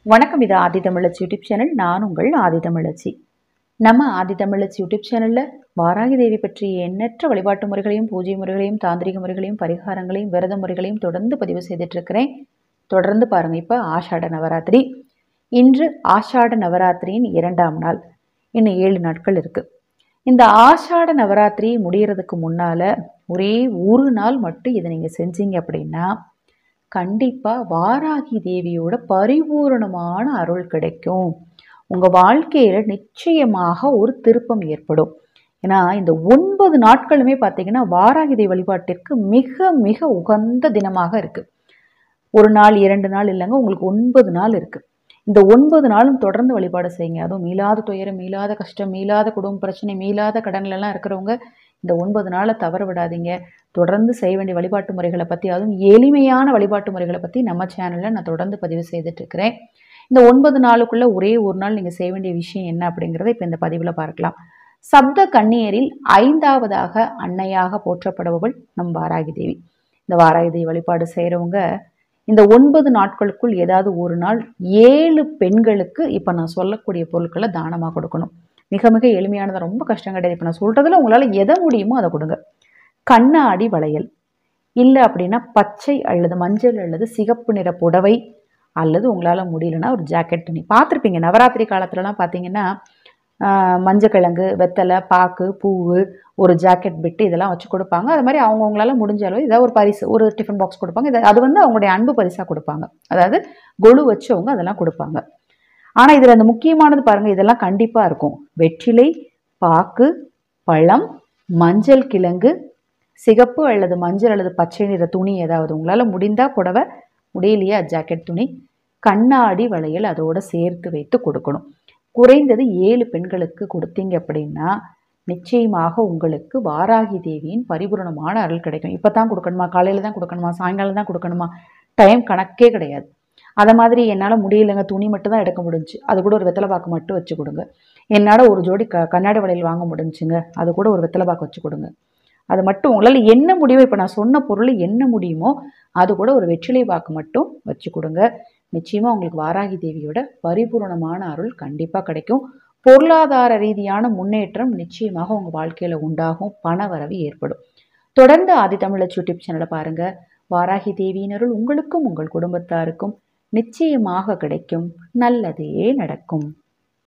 வணக்கம் இது ஆதி தமிழச்சி YouTube channel நான் உங்கள் ஆதி தமிழச்சி நம்ம ஆதி தமிழச்சி யூடியூப் சேனலில் வாராகி தேவி பற்றிய எண்ணற்ற வழிபாட்டு முறைகளையும் பூஜை முறைகளையும் தாந்திரிக முறைகளையும் பரிகாரங்களையும் விரத முறைகளையும் தொடர்ந்து பதிவு செய்துட்டு இருக்கிறேன் தொடர்ந்து பாருங்கள் இப்போ ஆஷாட நவராத்திரி இன்று ஆஷாட நவராத்திரியின் இரண்டாம் நாள் இன்னும் ஏழு நாட்கள் இருக்குது இந்த ஆஷாட நவராத்திரி முடியறதுக்கு முன்னால் ஒரே ஒரு நாள் மட்டும் இதை நீங்கள் செஞ்சீங்க அப்படின்னா கண்டிப்பாக வாராகி தேவியோட பரிபூரணமான அருள் கிடைக்கும் உங்கள் வாழ்க்கையில் நிச்சயமாக ஒரு திருப்பம் ஏற்படும் ஏன்னா இந்த ஒன்பது நாட்களுமே பார்த்தீங்கன்னா வாராகி தேவி வழிபாட்டிற்கு மிக மிக உகந்த தினமாக இருக்குது ஒரு நாள் இரண்டு நாள் இல்லைங்க உங்களுக்கு ஒன்பது நாள் இருக்குது இந்த ஒன்பது நாளும் தொடர்ந்து வழிபாடு செய்யுங்க அதுவும் மீளாத துயரம் மீளாத கஷ்டம் மீளாத குடும்ப பிரச்சனை மீளாத கடன்லலாம் இருக்கிறவங்க இந்த ஒன்பது நாளை தவற விடாதீங்க தொடர்ந்து செய்ய வேண்டிய வழிபாட்டு முறைகளை பற்றி அதுவும் எளிமையான வழிபாட்டு முறைகளை பற்றி நம்ம சேனலில் நான் தொடர்ந்து பதிவு செய்துட்ருக்கிறேன் இந்த ஒன்பது நாளுக்குள்ளே ஒரே ஒரு நாள் நீங்கள் செய்ய வேண்டிய விஷயம் என்ன அப்படிங்கிறத இப்போ இந்த பதிவில் பார்க்கலாம் சப்த கன்னியரில் ஐந்தாவதாக அன்னையாக போற்றப்படுபவள் நம் வாராகி தேவி இந்த வாராகி தேவி வழிபாடு செய்கிறவங்க இந்த ஒன்பது நாட்களுக்குள் ஏதாவது ஒரு நாள் ஏழு பெண்களுக்கு இப்போ நான் சொல்லக்கூடிய பொருட்களை தானமாக கொடுக்கணும் மிக மிக எளிமையானது ரொம்ப கஷ்டம் கிடையாது இப்போ நான் சொல்கிறதுல உங்களால் எதை முடியுமோ அதை கொடுங்க கண்ணாடி வளையல் இல்லை அப்படின்னா பச்சை அல்லது மஞ்சள் அல்லது சிகப்பு நிற புடவை அல்லது உங்களால் முடியலன்னா ஒரு ஜாக்கெட் துணி பார்த்துருப்பீங்க நவராத்திரி காலத்துலலாம் பார்த்தீங்கன்னா மஞ்சக்கிழங்கு வெத்தலை பாக்கு பூவு ஒரு ஜாக்கெட் பிட்டு இதெல்லாம் வச்சு கொடுப்பாங்க அது மாதிரி அவங்கவுங்களால முடிஞ்ச அளவு ஏதாவது ஒரு பரிசு ஒரு டிஃபன் பாக்ஸ் கொடுப்பாங்க இது அது வந்து அவங்களுடைய அன்பு பரிசாக கொடுப்பாங்க அதாவது கொலு வச்சவங்க அதெல்லாம் கொடுப்பாங்க ஆனால் இதில் அந்த முக்கியமானது பாருங்கள் இதெல்லாம் கண்டிப்பாக இருக்கும் வெற்றிலை பாக்கு பழம் மஞ்சள் கிழங்கு சிகப்பு அல்லது மஞ்சள் அல்லது பச்சை நிற துணி ஏதாவது உங்களால் முடிந்தால் புடவை முடியலையா ஜாக்கெட் துணி கண்ணாடி வளையல் அதோடு சேர்த்து வைத்து கொடுக்கணும் குறைந்தது ஏழு பெண்களுக்கு கொடுத்தீங்க அப்படின்னா நிச்சயமாக உங்களுக்கு வாராகி தேவியின் பரிபூரணமான அருள் கிடைக்கும் இப்போ தான் கொடுக்கணுமா காலையில் தான் கொடுக்கணுமா சாயங்காலம் தான் கொடுக்கணுமா டைம் கணக்கே கிடையாது அதை மாதிரி என்னால் முடியலைங்க துணி மட்டும் தான் எடுக்க முடிஞ்சு அது கூட ஒரு வெத்தலை பாக்கு மட்டும் வச்சு கொடுங்க என்னால் ஒரு ஜோடி க கண்ணாடி வளையல் வாங்க முடிஞ்சுங்க அது கூட ஒரு வெத்தலை பாக்கு வச்சு கொடுங்க அது மட்டும் உங்களால் என்ன முடியுமோ இப்போ நான் சொன்ன பொருள் என்ன முடியுமோ அது கூட ஒரு வெற்றிலை பாக்கு மட்டும் வச்சு கொடுங்க நிச்சயமாக உங்களுக்கு வாராகி தேவியோட பரிபூரணமான அருள் கண்டிப்பாக கிடைக்கும் பொருளாதார ரீதியான முன்னேற்றம் நிச்சயமாக உங்கள் வாழ்க்கையில் உண்டாகும் பண வரவு ஏற்படும் தொடர்ந்து ஆதி தமிழச் யூடியூப் சேனலை பாருங்கள் வாராகி தேவியினருள் உங்களுக்கும் உங்கள் குடும்பத்தாருக்கும் நிச்சயமாக கிடைக்கும் நல்லதே நடக்கும்